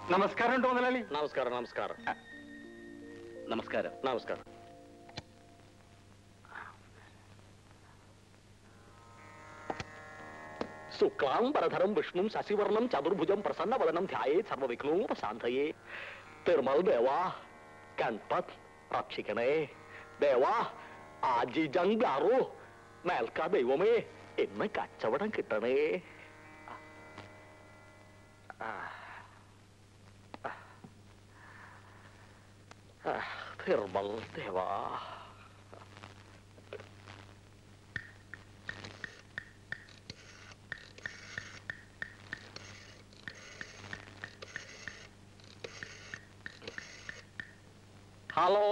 നമസ്കാരം ഉണ്ടോ മുതലാളി നമസ്കാരം നമസ്കാരം നമസ്കാരം നമസ്കാരം ശുക്ലാം പരധരം വിഷ്ണും ശശിവർണം ചതുർഭുജം പ്രസന്നവദനം ധ്യായേ സർവവിഘ്നോപശാന്തയേ തിരുമൽ ദേവാ ഗൺപത് രക്ഷിക്കണേ ദേവാ ആജിജങ്കാറു മേൽക്കാ ദൈവമേ ഇന്ന് കച്ചവടം കിട്ടണേ ആ. ആ. ആ, തിരുമൽ ദേവാ ഹലോ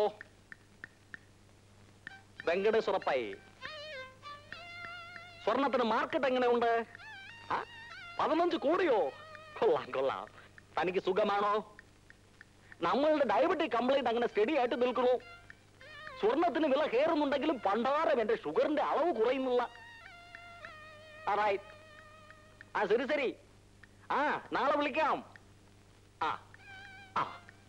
വെങ്കടേശ്വരപ്പായി സ്വർണത്തിന് മാർക്കറ്റ് എങ്ങനെയുണ്ട് ആ? പതിനഞ്ച് കോടിയോ കൊള്ളാം കൊള്ളാം തനിക്ക് സുഖമാണോ നമ്മളുടെ ഡയബറ്റിക് കംപ്ലൈന്റ് അങ്ങനെ സ്റ്റഡി ആയിട്ട് നിൽക്കുന്നു സ്വർണത്തിന് വില കയറുന്നുണ്ടെങ്കിലും പണ്ടാരം എന്റെ ഷുഗറിന്റെ അളവ് കുറയുന്നില്ല ആ റൈറ്റ് ആ ശരി ശരി ആ നാളെ വിളിക്കാം ആ ആ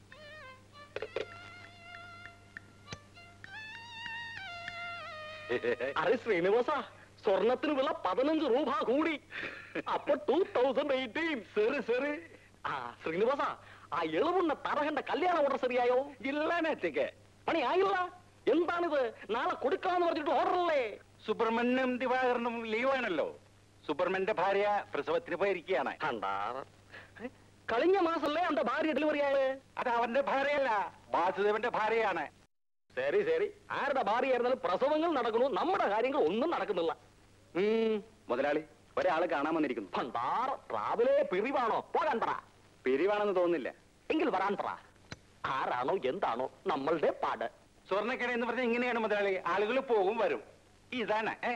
അരെ ശ്രീനിവാസ സ്വർണത്തിന് വില പതിനഞ്ച് രൂപ കൂടി അപ്പൊ ടൂ തൗസൻഡ് എയ്റ്റീൻ ശരി ശരി ആ ശ്രീനിവാസ ആ എളുവുണ്ണ തറകണ്ട കല്യാണ ഓർഡർ ശരിയായോ ഇല്ലാനേറ്റേക്ക് പണി ആയില്ല എന്താണിത് നാളെ കൊടുക്കാന്ന് പറഞ്ഞിട്ട് ഓർഡറല്ലേ സുബ്രഹ്മണ്യം ദിവാകരനും ലീവാണല്ലോ സുബ്രഹ്മണ്യന്റെ ഭാര്യ പ്രസവത്തിന് പോയിരിക്കുകയാണ് കണ്ടാ ഏ? കഴിഞ്ഞ മാസല്ലേ എന്റെ ഭാര്യ ഡെലിവറി ആയത് അത് അവന്റെ ഭാര്യയല്ല വാസുദേവന്റെ ഭാര്യയാണ് ശരി ശരി ആരുടെ ഭാര്യ ആയിരുന്നാലും പ്രസവങ്ങൾ നടക്കണു നമ്മുടെ കാര്യങ്ങൾ ഒന്നും നടക്കുന്നില്ല ഉം, മുതലാളി ഒരാള് കാണാൻ വന്നിരിക്കുന്നു ഭണ്ടാർ രാവിലെ പിരിവാണോ പോകാൻ പറ പിരിവാണെന്ന് തോന്നുന്നില്ല എങ്കിൽ വരാൻ പറ ആരാണോ എന്താണോ നമ്മളുടെ പാട് സ്വർണ്ണക്കട എന്ന് പറഞ്ഞാൽ ഇങ്ങനെയാണ് മുതലാളി ആളുകൾ പോകും വരും ഇതാണ് ഏ?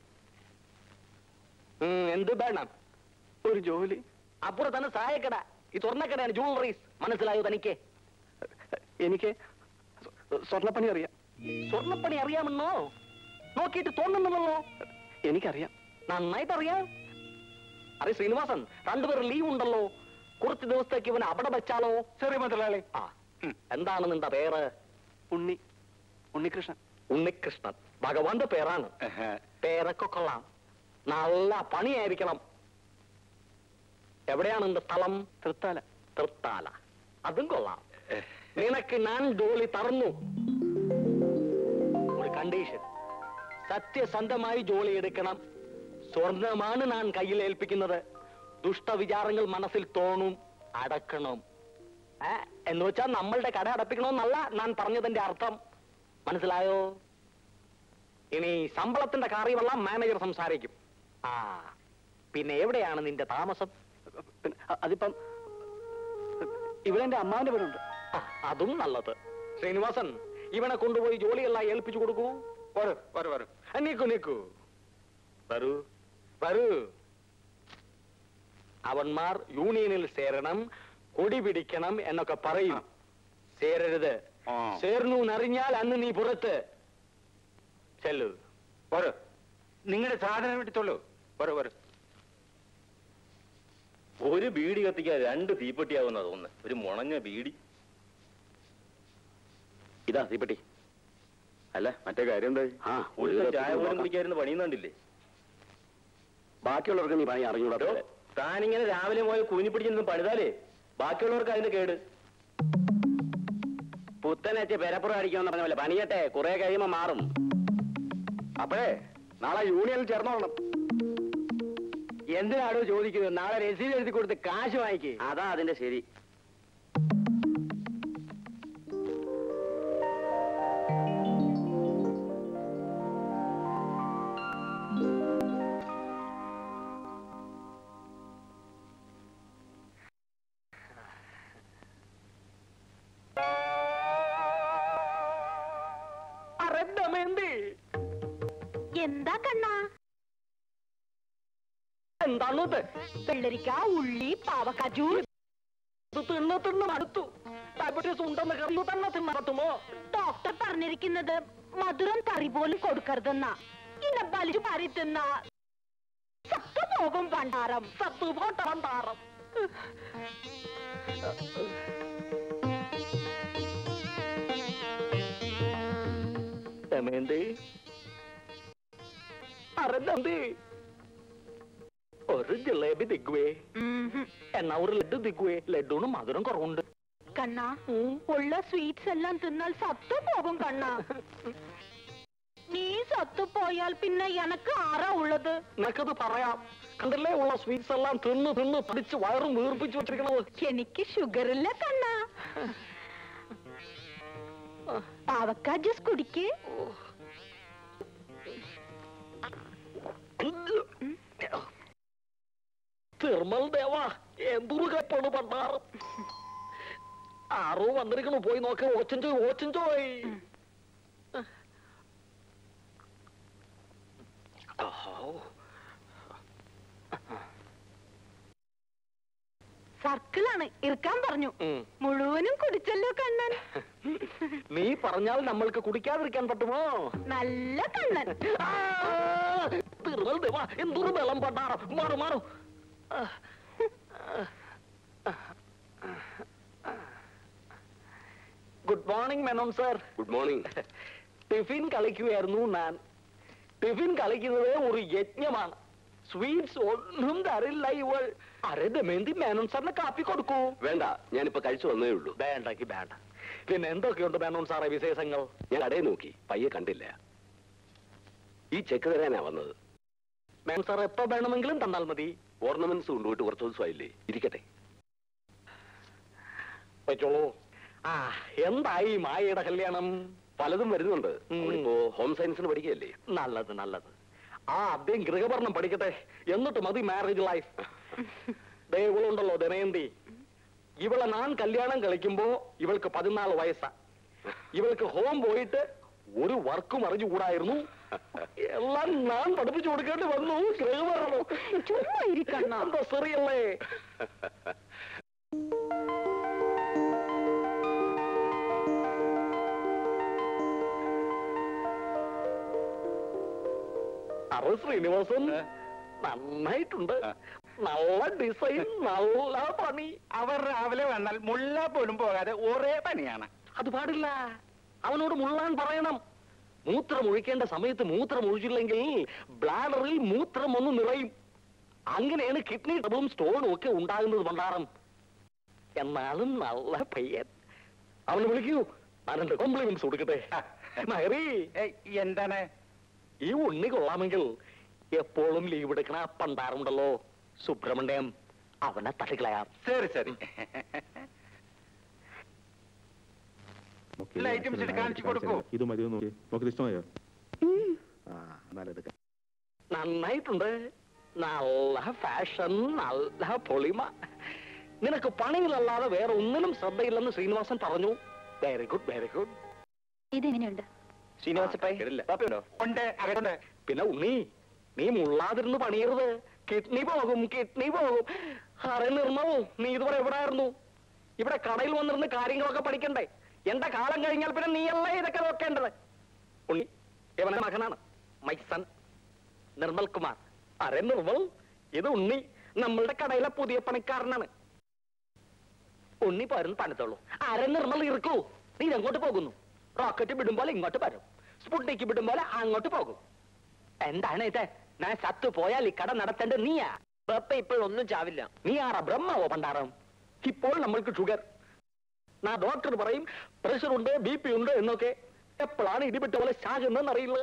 ഉം, എന്ത് വേണം ഒരു ജോലി അപ്പുറം തന്നെ സായക്കട ഈ സ്വർണ്ണക്കടയാണ് ജൂവലറീസ് മനസ്സിലായോ തനിക്ക് എനിക്ക് സ്വർണ്ണപ്പണി അറിയാം സ്വർണ്ണപ്പണി അറിയാമെന്നോ നോക്കിയിട്ട് തോന്നുന്നുണ്ടല്ലോ എനിക്കറിയാം നന്നായിട്ട് അറിയാം അതെ ശ്രീനിവാസൻ രണ്ടുപേരും ലീവ് ഉണ്ടല്ലോ കുറച്ച് ദിവസത്തേക്ക് ഇവനെ അവിടെ വെച്ചാലോ ശരി മുതലാളി ആ എന്താണ് നിന്റെ പേര് ഉണ്ണി ഉണ്ണികൃഷ്ണൻ ഉണ്ണികൃഷ്ണൻ ഭഗവാന്റെ പേരാണ് പേരൊക്കെ കൊള്ളാം നല്ല പണിയായിരിക്കണം എവിടെയാണ് നിന്റെ സ്ഥലം തൃത്താല തൃത്താല അതും കൊള്ളാം നിനക്ക് ഞാൻ ജോലി തറന്നു ഒരു കണ്ടീഷൻ സത്യസന്ധമായി ജോലി എടുക്കണം സ്വർണമാണ് ഞാൻ കയ്യിൽ ഏൽപ്പിക്കുന്നത് ദുഷ്ടവിചാരങ്ങൾ മനസ്സിൽ തോന്നും അടക്കണം ഏ? എന്ന് വെച്ചാൽ നമ്മളുടെ കട അടപ്പിക്കണമെന്നല്ല ഞാൻ പറഞ്ഞതിന്റെ അർത്ഥം മനസ്സിലായോ ഇനി ശമ്പളത്തിന്റെ കാര്യമെല്ലാം മാനേജർ സംസാരിക്കും ആ പിന്നെ എവിടെയാണ് നിന്റെ താമസം പിന്നെ അ- അതിപ്പം ഇവിടെ എന്റെ അമ്മാവിന്റെ വീടുണ്ട് ആ, അതും നല്ലത് ശ്രീനിവാസൻ ഇവനെ കൊണ്ടുപോയി ജോലിയെല്ലാം ഏൽപ്പിച്ചു കൊടുക്കൂ വരൂ വരൂ വരൂ ആ, നീക്കൂ നീക്കൂ വരൂ വരൂ അവന്മാർ യൂണിയനിൽ ചേരണം കൊടി പിടിക്കണം എന്നൊക്കെ പറയും ചേരരുത് ആ. ചേർന്നു എന്നറിഞ്ഞാൽ അന്ന് നീ പുറത്ത് ചെല്ലു വരൂ നിങ്ങളുടെ സാധനം എടുത്തോളൂ വരൂ വരൂ ഒരു ബീഡി കത്തിക്കാൻ രണ്ട് തീപ്പെട്ടിയാവുന്ന തോന്നുന്നു ഒരു മുണഞ്ഞ ബീഡി ഇതാ തീപ്പെട്ടി അല്ല മറ്റേ കാര്യം എന്തായി ആ ഒരു ചായ പോലും കുടിക്കായിരുന്നു പണിയുന്നുണ്ടില്ലേ ബാക്കിയുള്ളവർക്ക് നീ പണി അറിഞ്ഞൂടാ താനിങ്ങനെ രാവിലെ പോയി കൂനി പിടിച്ചിരുന്ന് പണിതാലേ ബാക്കിയുള്ളവർക്ക് അതിന്റെ കേട് പുത്തനച്ച് പെരപ്പുറം അടിക്കാന്ന് പറഞ്ഞ പോലെ പണിയട്ടെ കുറെ കഴിയുമ്പോ മാറും അപ്പോഴേ നാളെ യൂണിയനിൽ ചേർന്നോളണം എന്തിനാണോ ചോദിക്കുന്നത് നാളെ രസീത് എഴുതി കൊടുത്ത് കാശ് വാങ്ങിക്കേ അതാ അതിന്റെ ശരി അരണ്ടമേന്തി എന്താ കണ്ണാ എന്താണത് വെള്ളരിക്ക ഉള്ളി പാവക്കാജു ഇത് തിന്ന് തിന്ന് മടുത്തു ഡയബറ്റീസ് ഉണ്ടെന്ന് കറിയു തന്നെ തിന്നറത്തുമോ ഡോക്ടർ പറഞ്ഞിരിക്കുന്നത് മധുരം കറി പോലും കൊടുക്കരുതെന്നാ ഇന്നെ വലിച്ചു പാരി തിന്ന സത്തു പോകും പണ്ടാരം സത്ത് പോട്ടറം താറം ദമയന്തി അരന്തന്തി ഒരു ജിലേബി ദിക്കുവേ എന്നാ ഒരു ലഡു ദിക്കുവേ ലഡുവിന് മധുരം കുറവുണ്ട് കണ്ണാ ഉള്ള സ്വീറ്റ്സ് എല്ലാം തിന്നാൽ സത്തു പോകും കണ്ണാ നീ സത്തു പോയാൽ പിന്നെ എനക്ക് ആരാ ഉള്ളത് നിനക്കത് പറയാം കണ്ടില്ലേ ഉള്ള സ്വീറ്റ്സ് എല്ലാം തിന്ന് തിന്ന് പിടിച്ച് വയറും വീർപ്പിച്ചു വെച്ചിരിക്കണത് എനിക്ക് ഷുഗർ ഇല്ല കണ്ണാ പാവക്ക ജ്യൂസ് കുടിക്കേ തിർമൽ ദേവാ എന്തൊരു കപ്പാണ് പണ്ടാറും ആറോ വന്നിരിക്കണു പോയി നോക്ക ഓച്ചഞ്ചോ ഓച്ചഞ്ചോയ് സർക്കിളാണ് ഇരിക്കാൻ പറഞ്ഞു മുഴുവനും കുടിച്ചല്ലോ കണ്ണൻ നീ പറഞ്ഞാൽ നമ്മൾക്ക് കുടിക്കാതിരിക്കാൻ പറ്റുമോ നല്ല കണ്ണൻ ആ, തിരുമൽ ദേവാ എന്തൊരു ബലം പണ്ടാറ മാറു മാറു good morning Menon sir good morning tiffin കളിക്കുകയായിരുന്നു ഞാൻ ടിഫിൻ കളിക്കുന്നത് ഒരു യജ്ഞമാണ് സ്വീറ്റ്സ് ഒന്നും തരില്ല ഇവൾ അരെ ദമേന്തി മേനോൻ സാറിന് കാപ്പി കൊടുക്കൂ വേണ്ട ഞാനിപ്പോ കഴിച്ചു വന്നേ ഉള്ളൂ വേണ്ടക്ക് വേണ്ട പിന്നെ എന്തൊക്കെയുണ്ട് മേനോൻ സാറേ വിശേഷങ്ങൾ ഞാൻ കടയിൽ നോക്കി പയ്യെ കണ്ടില്ല ഈ ചെക്ക് തരാനാ വന്നത് മേനോൻ സാർ എപ്പോ വേണമെങ്കിലും തന്നാൽ മതി ഓർണമെന്റ്സ് കൊണ്ടുപോയിട്ട് കുറച്ച് ദിവസമായില്ലേ ഇരിക്കട്ടെ വെച്ചോളൂ ആ എന്തായി മായയുടെ കല്യാണം പലതും വരുന്നുണ്ട് ഉം. അവളിപ്പോ ഹോം സയൻസിന് പഠിക്കുകയല്ലേ നല്ലത് നല്ലത് ആ ആദ്യം ഗൃഹഭരണം പഠിക്കട്ടെ എന്നിട്ട് മതി മാരേജ് ലൈഫ് ദേ ഇവളുണ്ടല്ലോ ദമയന്തി ഇവളെ ഞാൻ കല്യാണം കളിക്കുമ്പോ ഇവൾക്ക് പതിനാല് വയസ്സാ ഇവൾക്ക് ഹോം പോയിട്ട് ഒരു വർക്കും അറിഞ്ഞുകൂടായിരുന്നു എല്ലാം ഞാൻ പഠിപ്പിച്ചു കൊടുക്കേണ്ടി വന്നു ഗൃഹഭരണം ചുമ്മാ ഇരിക്കണ്ണ എന്താ ശരിയല്ലേ അറു ശ്രീനിവാസൻ നന്നായിട്ടുണ്ട് നല്ല ഡിസൈൻ നല്ല പണി അവർ രാവിലെ വന്നാൽ മുള്ള പോലും പോകാതെ ഒരേ പണിയാണ് അത് പാടില്ല അവനോട് മുള്ളാൻ പറയണം മൂത്രം ഒഴിക്കേണ്ട സമയത്ത് മൂത്രം ഒഴിച്ചില്ലെങ്കിൽ ബ്ലാഡറിൽ മൂത്രം ഒന്ന് നിറയും അങ്ങനെയാണ് കിഡ്നി ട്രബിളും സ്റ്റോണും ഒക്കെ ഉണ്ടാകുന്നത് പണ്ടാറം എന്നാലും നല്ല പയ്യൻ അവനെ വിളിക്കൂ ഞാൻ എന്റെ കോംപ്ലിമെന്റ്സ് കൊടുക്കട്ടെ മഹറി ഏയ്, എന്താണ് ഈ ഉണ്ണി കൊള്ളാമെങ്കിൽ എപ്പോഴും ലീവ് എടുക്കണ ആ പണ്ടാറുണ്ടല്ലോ സുബ്രഹ്മണ്യം അവനെ തട്ടിക്കളയാം ശരി ശരി ലൈറ്റും ഇച്ചിരി കാണിച്ചു കൊടുക്കൂ ഇത് മതി നോക്കി നോക്കി ഇഷ്ടമായോ ആ എന്നാലെടുക്കാം നന്നായിട്ടുണ്ട് നല്ല ഫാഷൻ നല്ല പൊളിമ നിനക്ക് പണിയിലല്ലാതെ വേറെ ഒന്നിനും ശ്രദ്ധയില്ലെന്ന് ശ്രീനിവാസൻ പറഞ്ഞു വെരി ഗുഡ് വെരി ഗുഡ് ഇതെങ്ങനെയുണ്ട് ഉണ്ട് അകത്തുണ്ട് പിന്നെ ഉണ്ണി നീ മുള്ളാതിരുന്ന് പണിയരുത് കിഡ്നി പോകും കിഡ്നി പോകും അറെ നിർമ്മോ നീ ഇതുവരെ എവിടായിരുന്നു ഇവിടെ കടയിൽ വന്നിരുന്ന് കാര്യങ്ങളൊക്കെ പഠിക്കണ്ടേ എന്റെ കാലം കഴിഞ്ഞാൽ പിന്നെ നീയല്ലേ ഇതൊക്കെ നോക്കേണ്ടത് ഉണ്ണി ഇവന്റെ മകനാണ് മൈസൺ നിർമ്മൽ കുമാർ അരെ നിർമ്മൽ ഇത് ഉണ്ണി നമ്മളുടെ കടയിലെ പുതിയ പണിക്കാരനാണ് ഉണ്ണി പോരുന്ന് പണിത്തോളൂ അരെ നിർമ്മൽ ഇറക്കൂ നീ എങ്ങോട്ട് പോകുന്നു റോക്കറ്റ് വിടുമ്പോൾ ഇങ്ങോട്ട് വരും സ്പുട്നിക്ക് വിടുമ്പോൾ അങ്ങോട്ട് പോകും എന്താണ് ഇത് ഞാൻ സത്തു പോയാൽ ഈ കട നടത്തേണ്ടത് നീയാ പപ്പ ഇപ്പോഴൊന്നും ചാവില്ല നീ ആറാ ബ്രഹ്മാവോ പണ്ടാരം ഇപ്പോൾ നമ്മൾക്ക് ഷുഗർ നാ ഡോക്ടർ പറയും പ്രഷർ ഉണ്ട് ബി പി ഉണ്ട് എന്നൊക്കെ എപ്പോഴാണ് ഇടിപെട്ട പോലെ ശാകുന്നതെന്ന് അറിയില്ല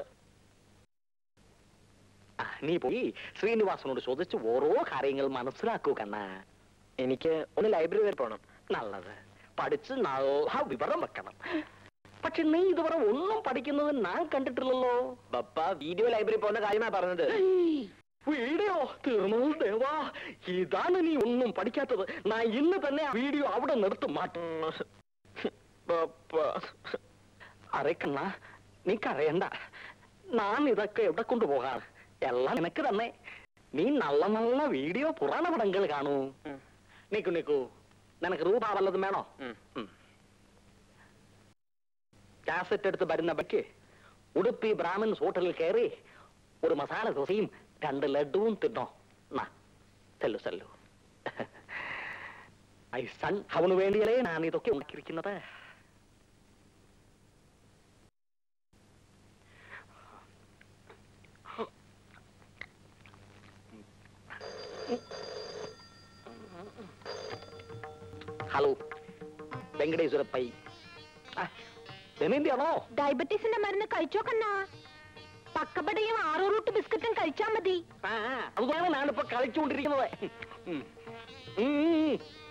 ആ, നീ പോയി ശ്രീനിവാസനോട് ചോദിച്ച് ഓരോ കാര്യങ്ങൾ മനസ്സിലാക്കൂ കണ്ണ എനിക്ക് ഒന്ന് ലൈബ്രറി വരെ പോണം നല്ലത് പഠിച്ച് നല്ല വിവരം വെക്കണം പക്ഷെ നീ ഇതുവരെ ഒന്നും പഠിക്കുന്നത് ഞാൻ കണ്ടിട്ടില്ലല്ലോ പപ്പ വീഡിയോ ലൈബ്രറി പോകുന്ന കാര്യമാ പറഞ്ഞത് വീഡിയോ തീർന്നു ദേവാ ഇതാണ് നീ ഒന്നും പഠിക്കാത്തത് ഞാൻ ഇന്ന് തന്നെ ആ വീഡിയോ അവിടെ നിർത്തും മാറ്റും പപ്പ അറിയക്കണ്ണ നീ കരയണ്ട ഞാൻ ഇതൊക്കെ എവിടെ കൊണ്ടുപോകാം എല്ലാം നിനക്ക് തന്നെ നീ നല്ല നല്ല വീഡിയോ പുരാണ പടങ്ങൾ കാണൂ നിക്കു നിക്കു നിനക്ക് രൂപ വല്ലതും വേണോ ഉം. കാസറ്റ് എടുത്ത് വരുന്ന ബക്ക് ഉടുപ്പി ബ്രാഹ്മിൻസ് ഹോട്ടലിൽ കയറി ഒരു മസാല ദോശയും രണ്ട് ലഡുവും തിന്നോ നാ ചെല്ലു ചെല്ലു ഐ സൺ അവന് വേണ്ടിയല്ലേ ഞാൻ ഇതൊക്കെ ഉണ്ടാക്കിയിരിക്കുന്നത് ഹലോ വെങ്കടേശ്വര പൈ ദമേന്തിയാണോ ഡയബറ്റീസിന്റെ മരുന്ന് കഴിച്ചോ കണ്ണാ പക്കപ്പടയും ആറോ റൂട്ട് ബിസ്ക്കറ്റും കഴിച്ചാ മതി ആ അതുകൊണ്ടാണ് ഞാനിപ്പോ കളിച്ചുകൊണ്ടിരിക്കുന്നത് ഉം. ഉം.